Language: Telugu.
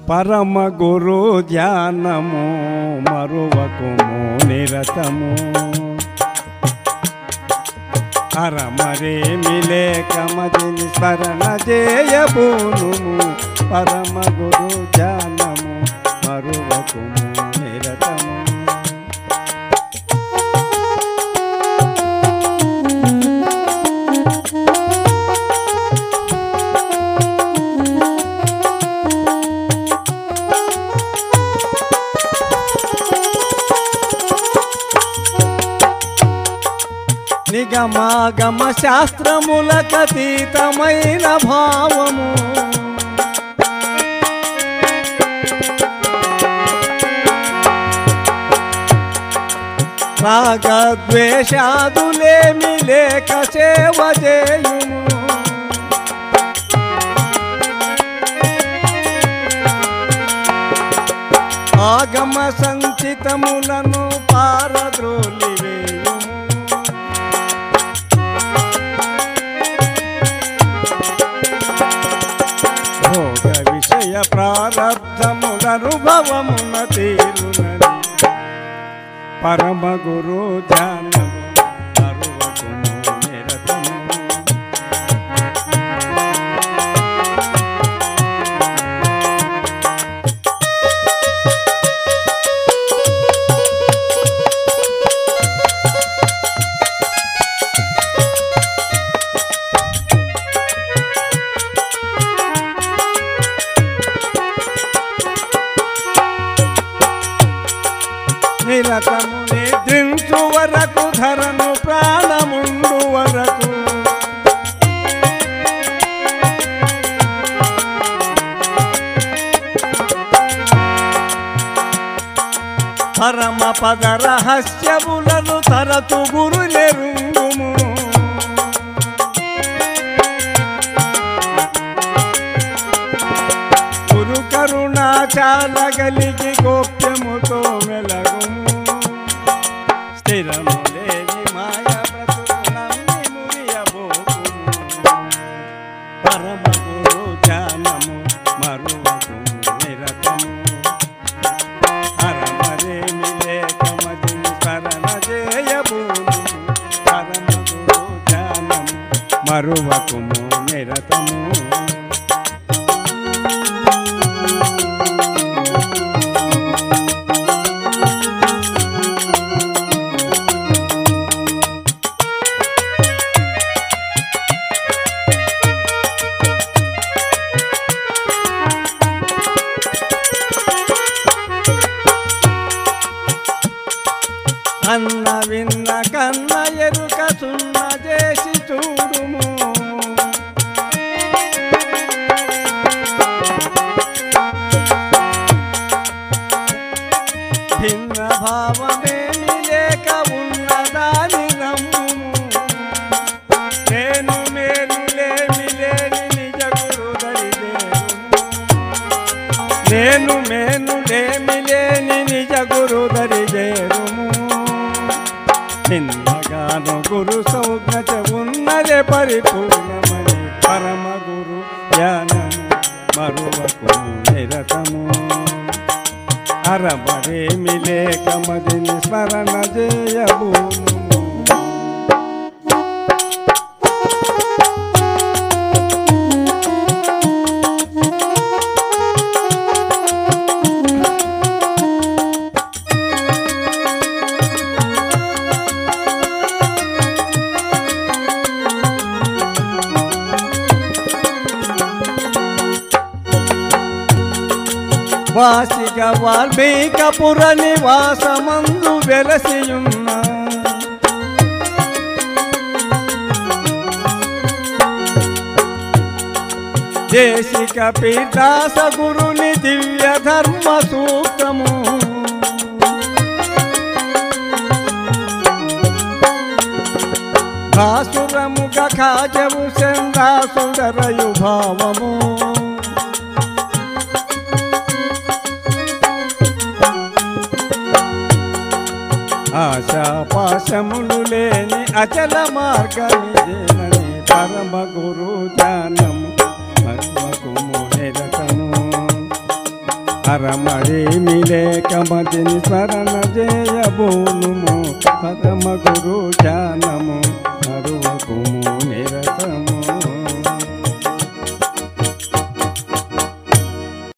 పరమ గురు ధ్యానము మరువకుము నిరతము అరమరే మిలే కమదిని స్మరణ చేయబూనుము పరమ గురు ధ్యానము మరువకుము నిరతము నిగమాగమ శాస్త్రములకతీతమైన భావము రాగద్వేషాదులేమి లేక సేవ చేయుము ఆగమ సంచితములను పారద్రోలివేయుము భోగ విషయ ప్రారబ్ధములనుభవమున తీరునని పరమ గురు ధ్యానము మరువకుము నిరతము నిరతము నిద్రించు వరకు ధరను ప్రాణముండు వరకు పరమ పద రహస్యములను తరతు గురు నెరుంగుము గురు కరుణాచాలగలిగి గోప్యముతో మెలగుము స్థిరము లేని మాయ బ్రతుకునమ్మి మురియబోకుము పరమ గురు ధ్యానము మరువకు నిరతము హరమరేమి లేకమదిని స్మరణ చేయబూను పరమ గురు ధ్యానము మరువకుము నిరతము అన్న విన్న కన్న ఎరుక సున్న చేసి చూడుము భిన్న భావమేమి లేక ఉన్నదాని నమ్ముము నేను మేలులేమి లేని నిజ గురు దరిదేరుము నేను మేను లేమి లేని నిజ గురు దరిజేరుము చిన్నగాను గురు సౌజ్ఞత ఉన్నదే పరిపూర్ణమని పరమ గురు జ్ఞానము మరువకు నిరతము అరమరేమి లేక మదిని స్మరణ చేయబూను వాసిక వాల్మీకపుర నివాసమందు వెలసియున్న దేశిక పీఠాస గురుని దివ్య ధర్మ సూక్తము భాసురముఖ ఖాజము చందాసుడరయు భావము ఆశా పాశములు లేని అచల మార్గమిదేనని పరమ గురు ధ్యానము మర్మకుము నిరతము అరమరేమి లేక మదిని స్మరణ చేయబోనుము పరమ గురు ధ్యానము